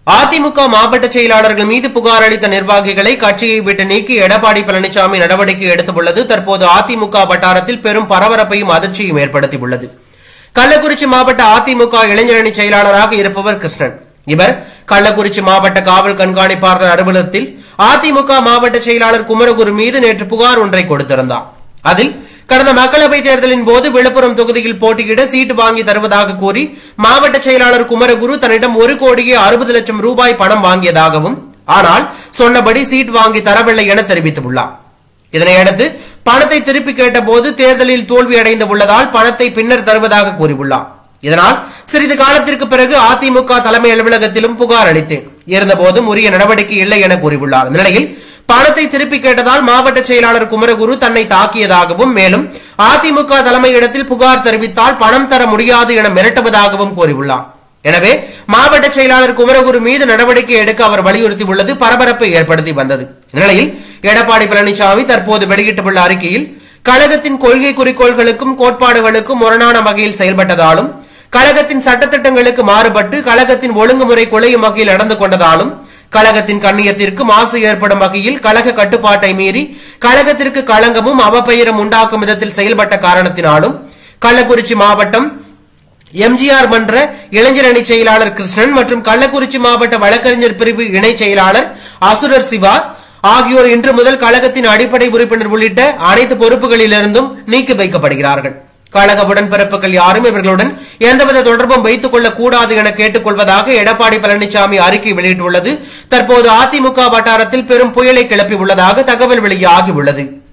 அதிமுக மாவட்ட செயலாளர்கள் மீது புகார் அளித்த நிர்வாகிகளை கட்சியை விட்டு நீக்கி எடப்பாடி பழனிசாமி நடவடிக்கை எடுத்துள்ளது தற்போது அதிமுக வட்டாரத்தில் பெரும் பரபரப்பையும் அதிர்ச்சியும் ஏற்படுத்தியுள்ளது கள்ளக்குறிச்சி மாவட்ட அதிமுக இளைஞரணி செயலாளராக இருப்பவர் கிருஷ்ணன் இவர் கள்ளக்குறிச்சி மாவட்ட காவல் கண்காணிப்பாளர் அலுவலகத்தில் அதிமுக மாவட்ட செயலாளர் குமரகுரு மீது நேற்று புகார் ஒன்றை கொடுத்திருந்தார் அதில் கடந்த மக்களவைத் தேர்தலின் போது விழுப்புரம் தொகுதியில் போட்டியிட சீட்டு வாங்கி தருவதாக கூறி மாவட்ட செயலாளர் குமரகுரு தன்னிடம் ஒரு கோடியே அறுபது லட்சம் ரூபாய் பணம் வாங்கியதாகவும் ஆனால் சொன்னபடி சீட் வாங்கி தரவில்லை என தெரிவித்துள்ளார் இதனையடுத்து பணத்தை திருப்பி கேட்டபோது தேர்தலில் தோல்வி அடைந்து உள்ளதால் பணத்தை பின்னர் தருவதாக கூறியுள்ளார் இதனால் சிறிது காலத்திற்கு பிறகு அதிமுக தலைமை அலுவலகத்திலும் புகார் அளித்தேன் இருந்தபோதும் உரிய நடவடிக்கை இல்லை என கூறியுள்ளார் இந்த நிலையில் பணத்தை திருப்பி கேட்டதால் மாவட்ட செயலாளர் குமரகுரு தன்னை தாக்கியதாகவும் மேலும் அதிமுக தலைமையிடத்தில் புகார் தெரிவித்தால் பணம் தர முடியாது என மிரட்டுவதாகவும் கூறியுள்ளார் எனவே மாவட்ட செயலாளர் குமரகுரு மீது நடவடிக்கை எடுக்க அவர் வலியுறுத்தியுள்ளது பரபரப்பை ஏற்படுத்தி வந்தது இந்நிலையில் எடப்பாடி பழனிசாமி தற்போது வெளியிட்டுள்ள அறிக்கையில் கழகத்தின் கொள்கை குறிக்கோள்களுக்கும் கோட்பாடுகளுக்கும் முரணான வகையில் செயல்பட்டதாலும் கழகத்தின் சட்டத்திட்டங்களுக்கு மாறுபட்டு கழகத்தின் ஒழுங்குமுறை குலையும் வகையில் நடந்து கொண்டதாலும் கழகத்தின் கண்ணியத்திற்கு மாசு ஏற்படும் வகையில் கழக கட்டுப்பாட்டை மீறி கழகத்திற்கு களங்கமும் அவப்பெயரும் உண்டாக்கும் விதத்தில் செயல்பட்ட காரணத்தினாலும் கள்ளக்குறிச்சி மாவட்டம் எம்ஜிஆர் மன்ற இளைஞர் அணி செயலாளர் கிருஷ்ணன் மற்றும் கள்ளக்குறிச்சி மாவட்ட வழக்கறிஞர் பிரிவு இணை செயலாளர் அசுரர் சிவா ஆகியோர் இன்று முதல் கழகத்தின் அடிப்படை உறுப்பினர் உள்ளிட்ட அனைத்து பொறுப்புகளிலிருந்தும் நீக்கி வைக்கப்படுகிறார்கள் கழக உடன்பிறப்புகள் யாரும் இவர்களுடன் எந்தவித தொடர்பும் வைத்துக் கொள்ளக் கூடாது என கேட்டுக் கொள்வதாக எடப்பாடி பழனிசாமி அறிக்கை வெளியிட்டுள்ளது தற்போது அதிமுக வட்டாரத்தில் பெரும் புயலை கிளப்பியுள்ளதாக தகவல் வெளியாகியுள்ளது